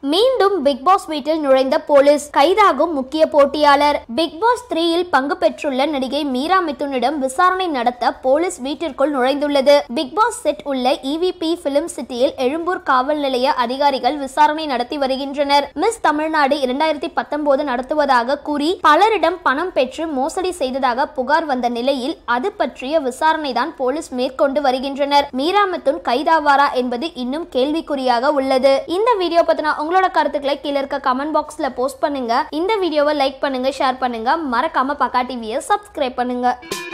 மீண்டும் big pass வீட்டில் நுழைந்த போலீஸ் கைதாகும் முக்கிய போட்டியாளர் பிக் பாஸ் த்ரீயில் பங்கு பெற்றுள்ள நடிகை மீரா மிதுனிடம் விசாரணை நடத்த போலீஸ் வீட்டிற்குள் நுழைந்துள்ளது பிக் பாஸ் செட் உள்ள இவிபி பிலிம் சிட்டியில் எழும்பூர் காவல் நிலைய அதிகாரிகள் விசாரணை நடத்தி வருகின்றனர் மிஸ் தமிழ்நாடு இரண்டாயிரத்தி பத்தொன்பது நடத்துவதாக கூறி பலரிடம் பணம் பெற்று மோசடி செய்ததாக புகார் வந்த நிலையில் அது பற்றிய விசாரணை தான் போலீஸ் மேற்கொண்டு வருகின்றனர் மீரா மிதுன் கைதாவாரா என்பது இன்னும் கேள்விக்குறியாக உள்ளது இந்த வீடியோ பத்தின உங்களோட கருத்துக்களை கீழே இருக்க கமெண்ட் பாக்ஸ்ல போஸ்ட் பண்ணுங்க இந்த வீடியோவை லைக் பண்ணுங்க ஷேர் பண்ணுங்க மறக்காம பக்கா டிவியை சப்ஸ்கிரைப் பண்ணுங்க